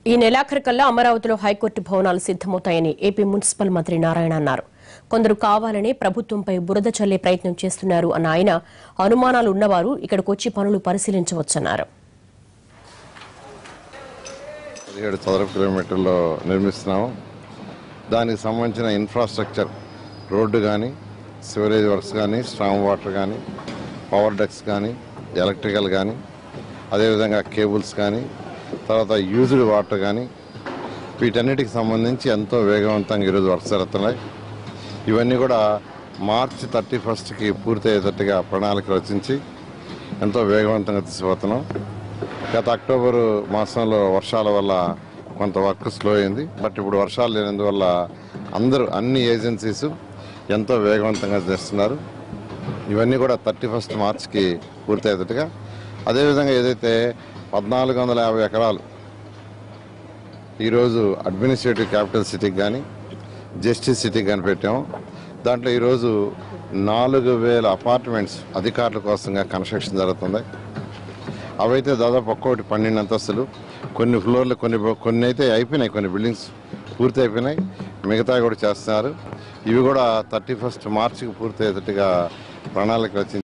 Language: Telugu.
ఈ నెలాఖరుకల్లా అమరావతిలో హైకోర్టు భవనాలు సిద్దమవుతాయని ఏపీ మున్సిపల్ మంత్రి నారాయణ అన్నారు కొందరు కావాలనే ప్రభుత్వంపై బురద చల్లే ప్రయత్నం చేస్తున్నారు అన్న ఆయన అనుమానాలు ఉన్నవారు ఇక్కడికొచ్చి పనులు పరిశీలించవచ్చన్నారు పదిహేడు చదరపు కిలోమీటర్లో నిర్మిస్తున్నాము దానికి సంబంధించిన ఇన్ఫ్రాస్ట్రక్చర్ రోడ్డు కానీ సివరేజ్ వర్క్స్ కానీ స్ట్రాంగ్ వాటర్ కానీ పవర్ డక్స్ కానీ ఎలక్ట్రికల్ కానీ అదేవిధంగా కేబుల్స్ కానీ తర్వాత యూజ్డ్ వాటర్ కానీ వీటన్నిటికి సంబంధించి ఎంతో వేగవంతంగా ఈరోజు వర్క్స్ జరుగుతున్నాయి ఇవన్నీ కూడా మార్చి థర్టీ ఫస్ట్కి పూర్తయ్యేటట్టుగా ప్రణాళిక రచించి ఎంతో వేగవంతంగా తీసుకుపోతున్నాం గత అక్టోబర్ మాసంలో వర్షాల వల్ల కొంత వర్క్ స్లో అయింది బట్ ఇప్పుడు వర్షాలు లేనందువల్ల అందరూ అన్ని ఏజెన్సీస్ ఎంతో వేగవంతంగా చేస్తున్నారు ఇవన్నీ కూడా థర్టీ ఫస్ట్ మార్చ్కి పూర్తయ్యేటట్టుగా అదేవిధంగా ఏదైతే పద్నాలుగు వందల యాభై ఎకరాలు ఈరోజు అడ్మినిస్ట్రేటివ్ క్యాపిటల్ సిటీకి కానీ జస్టిస్ సిటీకి కానీ పెట్టాము దాంట్లో ఈరోజు నాలుగు వేల అపార్ట్మెంట్స్ అధికారుల కోసంగా కన్స్ట్రక్షన్ జరుగుతుంది అవైతే దాదాపు ఒక్కొక్కటి పన్నెండు అంతస్తులు కొన్ని ఫ్లోర్లు కొన్ని కొన్ని అయితే అయిపోయినాయి కొన్ని బిల్డింగ్స్ పూర్తి అయిపోయినాయి మిగతా కూడా చేస్తున్నారు ఇవి కూడా థర్టీ ఫస్ట్ మార్చికి పూర్తి అయ్యేటట్టుగా ప్రణాళిక రచించి